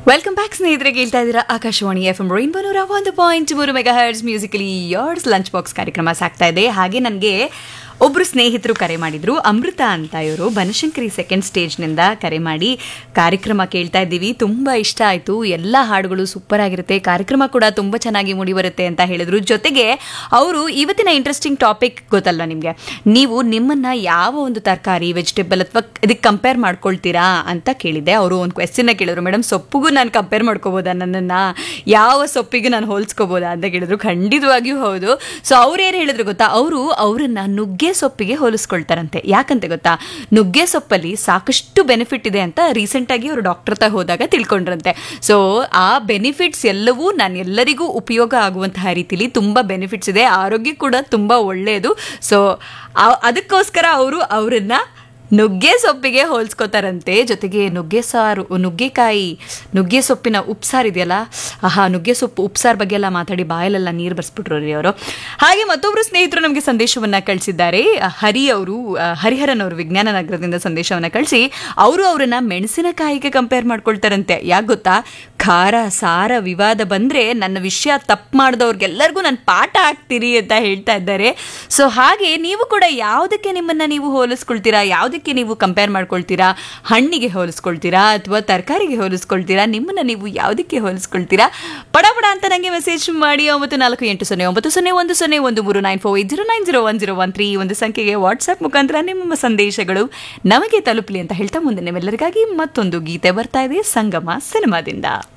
welcome back ಸ್ನೇಹಿತರೆ ಕೇಳ್ತಾ ಇದ್ದೀರಾ ಆಕಾಶವಾಣಿ ಎಫ್ ಎಂ ರೈನ್ಬೋ ನೂರ ಒಂದು ಪಾಯಿಂಟ್ ಮೂರು megahertz musically yours lunch box ಕಾರ್ಯಕ್ರಮ ಸಾಗ್ತಾ ಇದೆ ಹಾಗೆ ನನಗೆ ಒಬ್ರು ಸ್ನೇಹಿತರು ಕರೆ ಮಾಡಿದ್ರು ಅಮೃತ ಅಂತ ಇವರು ಬನಶಂಕರಿ ಸೆಕೆಂಡ್ ಸ್ಟೇಜ್ನಿಂದ ಕರೆ ಮಾಡಿ ಕಾರ್ಯಕ್ರಮ ಕೇಳ್ತಾ ಇದ್ದೀವಿ ತುಂಬ ಇಷ್ಟ ಆಯಿತು ಎಲ್ಲ ಹಾಡುಗಳು ಸೂಪರ್ ಆಗಿರುತ್ತೆ ಕಾರ್ಯಕ್ರಮ ಕೂಡ ತುಂಬ ಚೆನ್ನಾಗಿ ಮೂಡಿ ಬರುತ್ತೆ ಅಂತ ಹೇಳಿದ್ರು ಜೊತೆಗೆ ಅವರು ಇವತ್ತಿನ ಇಂಟ್ರೆಸ್ಟಿಂಗ್ ಟಾಪಿಕ್ ಗೊತ್ತಲ್ಲ ನಿಮಗೆ ನೀವು ನಿಮ್ಮನ್ನ ಯಾವ ಒಂದು ತರಕಾರಿ ವೆಜಿಟೇಬಲ್ ಅಥವಾ ಇದಕ್ಕೆ ಕಂಪೇರ್ ಮಾಡ್ಕೊಳ್ತೀರಾ ಅಂತ ಕೇಳಿದ್ದೆ ಅವರು ಒಂದು ಕ್ವೆಶ್ಚನ್ನ ಕೇಳಿದ್ರು ಮೇಡಮ್ ಸೊಪ್ಪಿಗೂ ನಾನು ಕಂಪೇರ್ ಮಾಡ್ಕೋಬೋದಾ ನನ್ನನ್ನು ಯಾವ ಸೊಪ್ಪಿಗೆ ನಾನು ಹೋಲಿಸ್ಕೋಬೋದಾ ಅಂತ ಕೇಳಿದ್ರು ಖಂಡಿತವಾಗಿಯೂ ಹೌದು ಸೊ ಅವ್ರು ಏನು ಹೇಳಿದ್ರು ಗೊತ್ತಾ ಅವರು ಅವರನ್ನ ನುಗ್ಗೆ ಸೊಪ್ಪಿಗೆ ಹೋಲಿಸ್ಕೊಳ್ತಾರಂತೆ ಯಾಕಂತೆ ಗೊತ್ತಾ ನುಗ್ಗೆ ಸೊಪ್ಪಲ್ಲಿ ಸಾಕಷ್ಟು ಬೆನಿಫಿಟ್ ಇದೆ ಅಂತ ರೀಸೆಂಟಾಗಿ ಅವರು ಡಾಕ್ಟರ್ ಹತ್ರ ಹೋದಾಗ ತಿಳ್ಕೊಂಡ್ರಂತೆ ಸೊ ಆ ಬೆನಿಫಿಟ್ಸ್ ಎಲ್ಲವೂ ನಾನು ಎಲ್ಲರಿಗೂ ಉಪಯೋಗ ಆಗುವಂತಹ ರೀತಿಲಿ ತುಂಬ ಬೆನಿಫಿಟ್ಸ್ ಇದೆ ಆರೋಗ್ಯ ಕೂಡ ತುಂಬ ಒಳ್ಳೆಯದು ಸೊ ಅದಕ್ಕೋಸ್ಕರ ಅವರು ಅವರನ್ನ ನುಗ್ಗೆ ಸೊಪ್ಪಿಗೆ ಹೋಲಿಸ್ಕೋತಾರಂತೆ ಜೊತೆಗೆ ನುಗ್ಗೆ ಸಾರು ನುಗ್ಗೆಕಾಯಿ ನುಗ್ಗೆ ಸೊಪ್ಪಿನ ಉಪ್ಸಾರು ಇದೆಯಲ್ಲ ಆಹಾ ನುಗ್ಗೆ ಸೊಪ್ಪು ಉಪ್ಸಾರು ಬಗ್ಗೆ ಎಲ್ಲ ಮಾತಾಡಿ ಬಾಯಲ್ಲೆಲ್ಲ ನೀರು ಬರ್ಸ್ಬಿಟ್ರು ರೀ ಅವರು ಹಾಗೆ ಮತ್ತೊಬ್ಬರು ಸ್ನೇಹಿತರು ನಮಗೆ ಸಂದೇಶವನ್ನ ಕಳಿಸಿದ್ದಾರೆ ಹರಿ ಅವರು ಆ, ಹರಿಹರನ್ ಅವರು ವಿಜ್ಞಾನ ನಗರದಿಂದ ಸಂದೇಶವನ್ನ ಕಳಿಸಿ ಅವರು ಅವರನ್ನ ಮೆಣಸಿನಕಾಯಿಗೆ ಕಂಪೇರ್ ಮಾಡ್ಕೊಳ್ತಾರಂತೆ ಯಾಕೆ ಗೊತ್ತಾ ಖಾರ ಸಾರ ವಿವಾದ ಬಂದ್ರೆ ನನ್ನ ವಿಷಯ ತಪ್ಪು ಮಾಡಿದವ್ರಿಗೆಲ್ಲರಿಗೂ ನಾನು ಪಾಠ ಹಾಕ್ತೀರಿ ಅಂತ ಹೇಳ್ತಾ ಇದ್ದಾರೆ ಸೊ ಹಾಗೆ ನೀವು ಕೂಡ ಯಾವುದಕ್ಕೆ ನಿಮ್ಮನ್ನ ನೀವು ಹೋಲಿಸ್ಕೊಳ್ತೀರಾ ಯಾವುದಕ್ಕೆ ನೀವು ಕಂಪೇರ್ ಮಾಡ್ಕೊಳ್ತೀರಾ ಹಣ್ಣಿಗೆ ಹೋಲಿಸ್ಕೊಳ್ತೀರಾ ಅಥವಾ ತರಕಾರಿಗೆ ಹೋಲಿಸ್ಕೊಳ್ತೀರಾ ನಿಮ್ಮನ್ನ ನೀವು ಯಾವುದಕ್ಕೆ ಹೋಲಿಸ್ಕೊಳ್ತೀರಾ ಪಡ ಪಡ ಅಂತ ನನಗೆ ಮೆಸೇಜ್ ಮಾಡಿ ಒಂಬತ್ತು ನಾಲ್ಕು ಎಂಟು ಸೊನ್ನೆ ಒಂಬತ್ತು ಸೊನ್ನೆ ಒಂದು ಸೊನ್ನೆ ಒಂದು ಮೂರು nine four eight zero nine zero one zero one three ಈ ಒಂದು ಸಂಖ್ಯೆಗೆ ವಾಟ್ಸ್ಆಪ್ ಮುಖಾಂತರ ನಿಮ್ಮ ಸಂದೇಶಗಳು ನಮಗೆ ತಲುಪಲಿ ಅಂತ ಹೇಳ್ತಾ ಮುಂದೆ ನಿಮ್ಮೆಲ್ಲರಿಗಾಗಿ ಮತ್ತೊಂದು ಗೀತೆ ಬರ್ತಾ ಇದೆ ಸಂಗಮ ಸಿನಿಮಾದಿಂದ